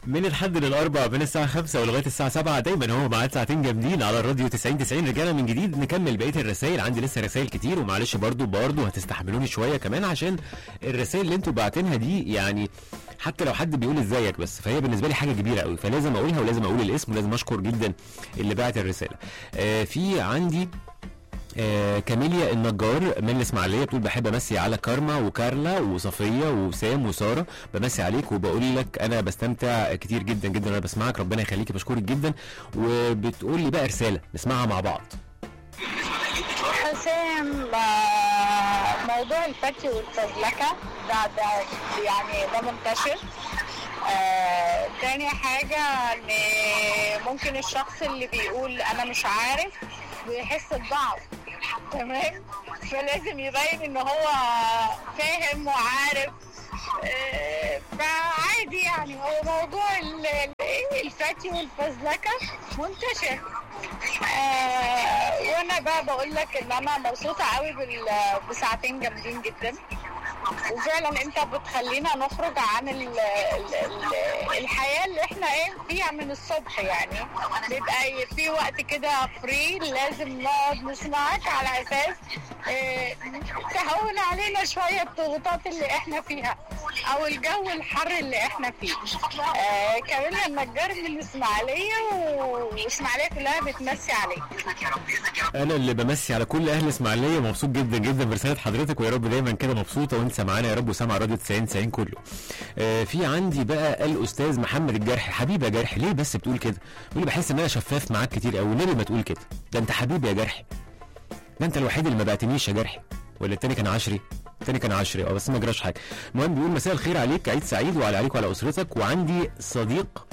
من الحد للاربع من الساعه 5 ولغايه الساعه 7 دايما هو ميعاد ساعتين جامدين على الراديو 90 90 رجعنا من جديد نكمل بقيه الرسائل عندي لسه رسائل كتير ومعلش برضو برضو هتستحملوني شويه كمان عشان الرسائل اللي انتوا باعتينها دي يعني حتى لو حد بيقول ازيك بس فهي بالنسبه لي حاجه كبيره قوي فلازم اقولها ولازم اقول الاسم ولازم اشكر جدا اللي بعت الرساله آه في عندي آه كاميليا النجار من الاسماعيليه بتقول بحب امسي على كارما وكارلا وصفيه وسام وساره بمسي عليك وبقول لك انا بستمتع كتير جدا جدا وانا بسمعك ربنا يخليكي بشكرك جدا وبتقول لي بقى رساله نسمعها مع بعض حسام آه، موضوع الفتي والفزلكة ده ده يعني ده منتشر آه، تاني حاجة ان ممكن الشخص اللي بيقول انا مش عارف بيحس بضعف تمام فلازم يبين ان هو فاهم وعارف آه، فعادي يعني هو موضوع ال- ال- الفتي والفزلكة منتشر آه وانا بقى بقول لك ان انا مبسوطه قوي بال- بساعتين جامدين جدا وفعلا انت بتخلينا نخرج عن ال ال ال الحياه اللي احنا ايه فيها من الصبح يعني بيبقى في وقت كده فري لازم نقعد نسمعك على اساس اه تهون علينا شويه الضغوطات اللي احنا فيها او الجو الحر اللي احنا فيه آه كمان النجار من الاسماعيليه والاسماعيليه كلها بتمسي عليك انا اللي بمسي على كل اهل اسماعيليه مبسوط جدا جدا برساله حضرتك ويا رب دايما كده مبسوطه وانت سامعانا يا رب وسامع راديو 90 90 كله آه في عندي بقى الاستاذ محمد الجرحي حبيبي يا جرحي ليه بس بتقول كده بيقول لي بحس ان انا شفاف معاك كتير قوي ليه ما تقول كده ده انت حبيبي يا جرحي ده انت الوحيد اللي ما بعتنيش يا جرحي ولا التاني كان عشري التاني كان عشري اه بس ما جراش حاجه المهم بيقول مساء الخير عليك عيد سعيد وعلى عليك وعلى اسرتك وعندي صديق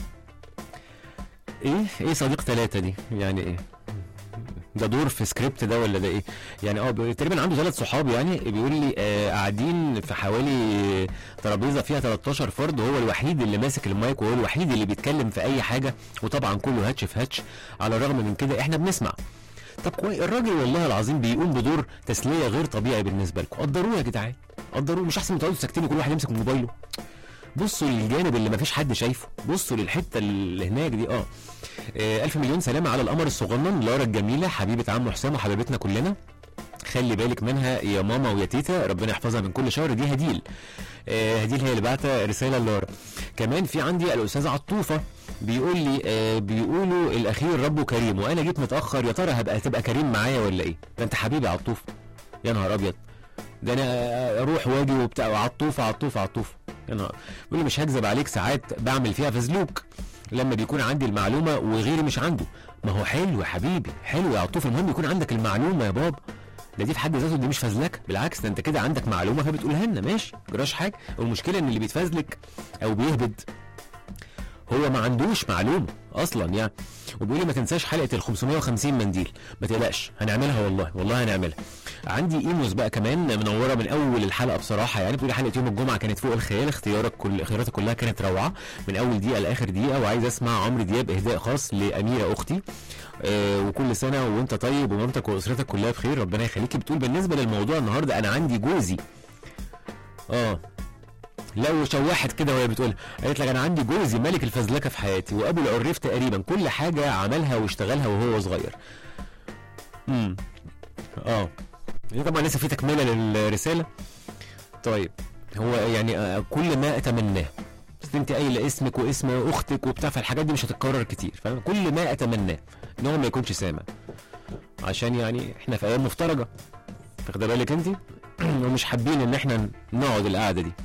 ايه ايه صديق ثلاثة دي يعني ايه ده دور في سكريبت ده ولا ده ايه يعني اه بي- تقريبا عنده ثلاث صحاب يعني بيقول لي آه قاعدين في حوالي ترابيزه فيها 13 فرد وهو الوحيد اللي ماسك المايك وهو الوحيد اللي بيتكلم في اي حاجه وطبعا كله هاتش في هاتش على الرغم من كده احنا بنسمع طب كويس الراجل والله العظيم بيقوم بدور تسليه غير طبيعي بالنسبه لكم قدروه يا جدعان قدروه مش احسن ما تقعدوا ساكتين وكل واحد يمسك موبايله بصوا للجانب اللي مفيش حد شايفه بصوا للحته اللي هناك دي اه آه، ألف مليون سلامة على القمر الصغنن لارا الجميلة حبيبة عم حسام وحبيبتنا كلنا خلي بالك منها يا ماما ويا تيتا ربنا يحفظها من كل شر دي هديل آه هديل هي اللي بعتها رسالة لارا كمان في عندي الأستاذ عطوفة بيقول لي آه بيقولوا الأخير ربه كريم وأنا جيت متأخر يا ترى هبقى تبقى كريم معايا ولا إيه؟ ده أنت حبيبي يا عطوفة يا نهار أبيض ده أنا أروح وأجي وبتاع عطوفة عطوفة عطوفة يا نهار بيقول لي مش هكذب عليك ساعات بعمل فيها فزلوك لما بيكون عندي المعلومه وغيري مش عنده ما هو حلو يا حبيبي حلو يا عطوف المهم يكون عندك المعلومه يا بابا ده دي في حد ذاته دي مش فزلكه بالعكس ده انت كده عندك معلومه فبتقولها لنا ماشي جراش حاجه والمشكله ان اللي بيتفزلك او بيهبد هو ما عندوش معلومه اصلا يعني وبيقول لي ما تنساش حلقه ال 550 منديل ما تقلقش هنعملها والله والله هنعملها عندي ايموز بقى كمان منوره من اول الحلقه بصراحه يعني بتقول لي حلقه يوم الجمعه كانت فوق الخيال اختيارك كل اختياراتك كلها كانت روعه من اول دقيقه لاخر دقيقه وعايز اسمع عمرو دياب اهداء خاص لاميره اختي آه وكل سنه وانت طيب ومامتك واسرتك كلها بخير ربنا يخليكي بتقول بالنسبه للموضوع النهارده انا عندي جوزي اه لو شوحت كده وهي بتقول قالت لك انا عندي جوزي ملك الفزلكه في حياتي وابو العريف تقريبا كل حاجه عملها واشتغلها وهو صغير امم اه هي طبعا لسه في تكمله للرساله طيب هو يعني آه، كل ما اتمناه بس انت قايله اسمك واسم اختك وبتاع فالحاجات دي مش هتتكرر كتير فاهم كل ما اتمناه ان هو ما يكونش سامع عشان يعني احنا في ايام مفترجه واخده بالك انت ومش حابين ان احنا نقعد القعده دي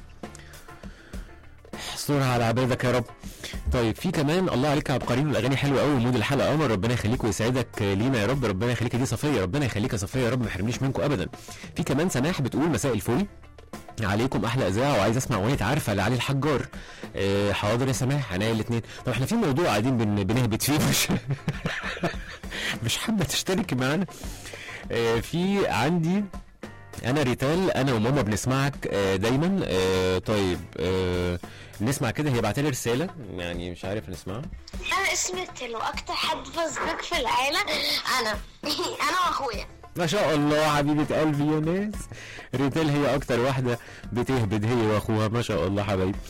استرها على عبادك يا رب طيب في كمان الله عليك يا عبقريين الاغاني حلوه قوي مود الحلقه قمر ربنا يخليك ويسعدك لينا يا رب ربنا يخليك دي صفيه ربنا يخليك يا صفيه يا رب ما يحرمنيش منكم ابدا في كمان سماح بتقول مساء الفل عليكم احلى اذاعه وعايز اسمع اغنيه عارفه لعلي الحجار آه حاضر يا سماح انا الاثنين طب احنا في موضوع قاعدين بن... بنهبط فيه مش مش حابه تشتركي معانا آه في عندي انا ريتال انا وماما بنسمعك آه، دايما آه، طيب آه، نسمع كده هي بعتلي رساله يعني مش عارف نسمعها انا اسمي تلو اكتر حد فزلك في العيله انا انا واخويا ما شاء الله حبيبه قلبي يا ناس ريتال هي اكتر واحده بتهبد هي واخوها ما شاء الله حبايبي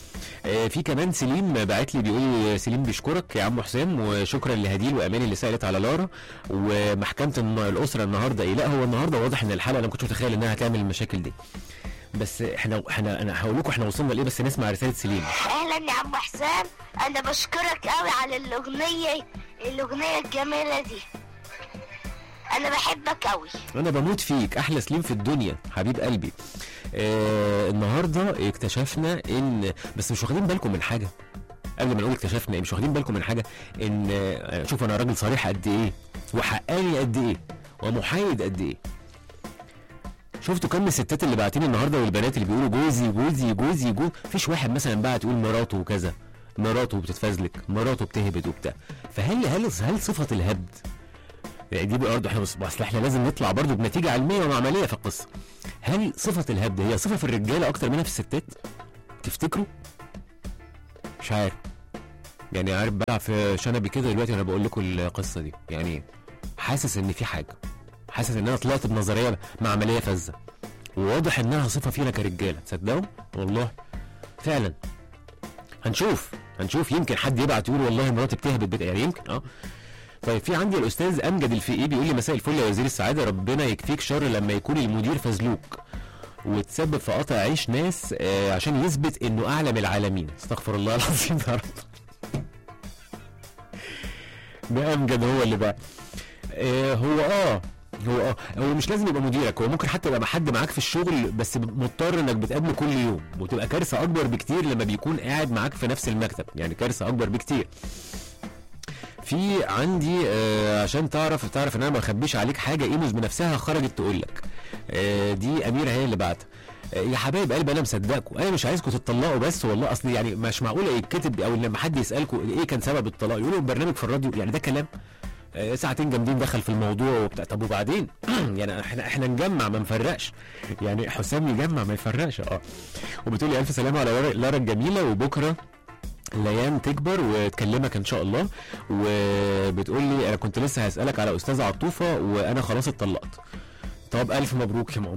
آه، في كمان سليم باعت لي بيقول سليم بيشكرك يا عم حسام وشكرا لهديل وامان اللي سالت على لارا ومحكمه الن- الاسره النهارده ايه لا هو النهارده واضح ان الحلقه انا ما كنتش متخيل انها هتعمل المشاكل دي بس احنا احنا انا هقول لكم احنا وصلنا لايه بس نسمع رساله سليم اهلا يا عم حسام انا بشكرك قوي على الاغنيه الاغنيه الجميله دي انا بحبك قوي انا بموت فيك احلى سليم في الدنيا حبيب قلبي آه النهارده اكتشفنا ان بس مش واخدين بالكم من حاجه قبل ما نقول اكتشفنا إيه، مش واخدين بالكم من حاجه ان آه، شوف انا راجل صريح قد ايه وحقاني قد ايه ومحايد قد ايه شفتوا كم الستات اللي باعتين النهارده والبنات اللي بيقولوا جوزي جوزي جوزي جوزي مفيش واحد مثلا بقى تقول مراته وكذا مراته بتتفزلك مراته بتهبد وبتاع فهل هل هل صفه الهبد يعني دي برضه احنا بس اصل احنا لازم نطلع برضه بنتيجه علميه ومعمليه في القصه. هل صفه الهبد هي صفه في الرجاله اكتر منها في الستات؟ تفتكروا؟ مش عارف. يعني عارف بلعب في شنبي كده دلوقتي وانا بقول لكم القصه دي، يعني حاسس ان في حاجه. حاسس ان انا طلعت بنظريه معمليه فذه. وواضح انها صفه فينا كرجاله، تصدقوا؟ والله فعلا. هنشوف هنشوف يمكن حد يبعت يقول والله مراتي بتهبد بت- يعني يمكن اه طيب في عندي الاستاذ امجد الفقي بيقول لي مساء الفل يا وزير السعاده ربنا يكفيك شر لما يكون المدير فزلوك وتسبب في قطع عيش ناس آه عشان يثبت انه اعلم العالمين استغفر الله العظيم يا رب ده امجد هو اللي بقى آه هو اه هو اه هو مش لازم يبقى مديرك هو ممكن حتى يبقى حد معاك في الشغل بس مضطر انك بتقابله كل يوم وتبقى كارثه اكبر بكتير لما بيكون قاعد معاك في نفس المكتب يعني كارثه اكبر بكتير في عندي آه عشان تعرف تعرف ان انا ما بخبيش عليك حاجه ايموز بنفسها خرجت تقول لك آه دي اميره هي اللي بعتها آه يا حبايب قلبي انا مصدقكم انا مش عايزكم تتطلقوا بس والله اصل يعني مش معقوله يتكتب او لما حد يسالكم ايه كان سبب الطلاق يقولوا برنامج في الراديو يعني ده كلام آه، ساعتين جامدين دخل في الموضوع وبتاع طب وبعدين يعني احنا احنا نجمع ما نفرقش يعني حسام يجمع ما يفرقش اه وبتقول لي الف سلامه على لارا- لارا الجميله وبكره ليان تكبر وتكلمك ان شاء الله وبتقول لي انا كنت لسه هسالك على استاذه عطوفه وانا خلاص اتطلقت طب الف مبروك يا ماما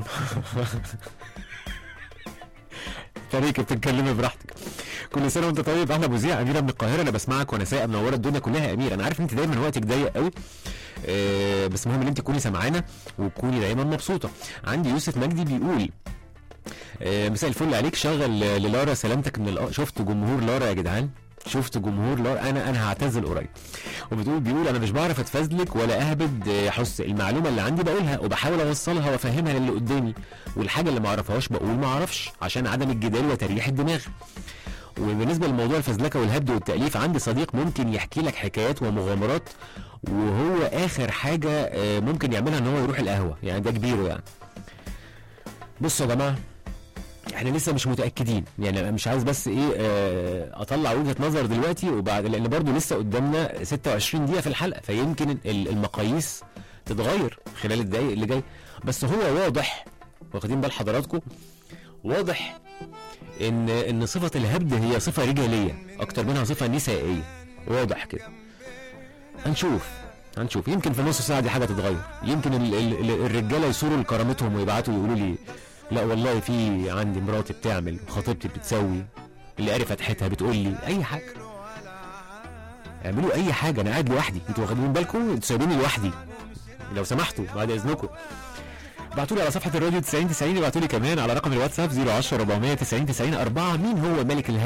فريق بتتكلمي براحتك كل سنه وانت طيب اهلا مذيع اميره من القاهره انا بسمعك وانا سايقه منوره الدنيا كلها يا امير انا عارف ان انت دايما وقتك ضيق قوي آه بس المهم ان انت تكوني سمعانا وتكوني دايما مبسوطه عندي يوسف مجدي بيقول آه، مساء الفل عليك شغل آه، للارا سلامتك من الأ... شفت جمهور لارا يا جدعان شفت جمهور لارا انا انا هعتزل قريب وبتقول بيقول انا مش بعرف اتفزلك ولا اهبد آه، حس المعلومه اللي عندي بقولها وبحاول اوصلها وافهمها للي قدامي والحاجه اللي ما اعرفهاش بقول ما اعرفش عشان عدم الجدال وتريح الدماغ وبالنسبه لموضوع الفزلكه والهبد والتاليف عندي صديق ممكن يحكي لك حكايات ومغامرات وهو اخر حاجه آه، ممكن يعملها ان هو يروح القهوه يعني ده كبيره يعني بصوا يا جماعه احنا لسه مش متاكدين يعني انا مش عايز بس ايه آه، اطلع وجهه نظر دلوقتي وبعد لان برضو لسه قدامنا 26 دقيقه في الحلقه فيمكن ال- المقاييس تتغير خلال الدقايق اللي جاي بس هو واضح واخدين بال حضراتكم واضح ان ان صفه الهبد هي صفه رجاليه اكتر منها صفه نسائيه واضح كده هنشوف هنشوف يمكن في نص ساعه دي حاجه تتغير يمكن ال ال ال الرجاله يصوروا لكرامتهم ويبعتوا يقولوا لي لا والله في عندي مراتي بتعمل خطيبتي بتسوي اللي قاري فتحتها بتقول لي اي حاجه اعملوا اي حاجه انا قاعد لوحدي انتوا واخدين بالكم انتوا سايبيني لوحدي لو سمحتوا بعد اذنكم ابعتوا لي على صفحه الراديو 90 90 ابعتوا لي كمان على رقم الواتساب 010 490 90 4 مين هو ملك الهوا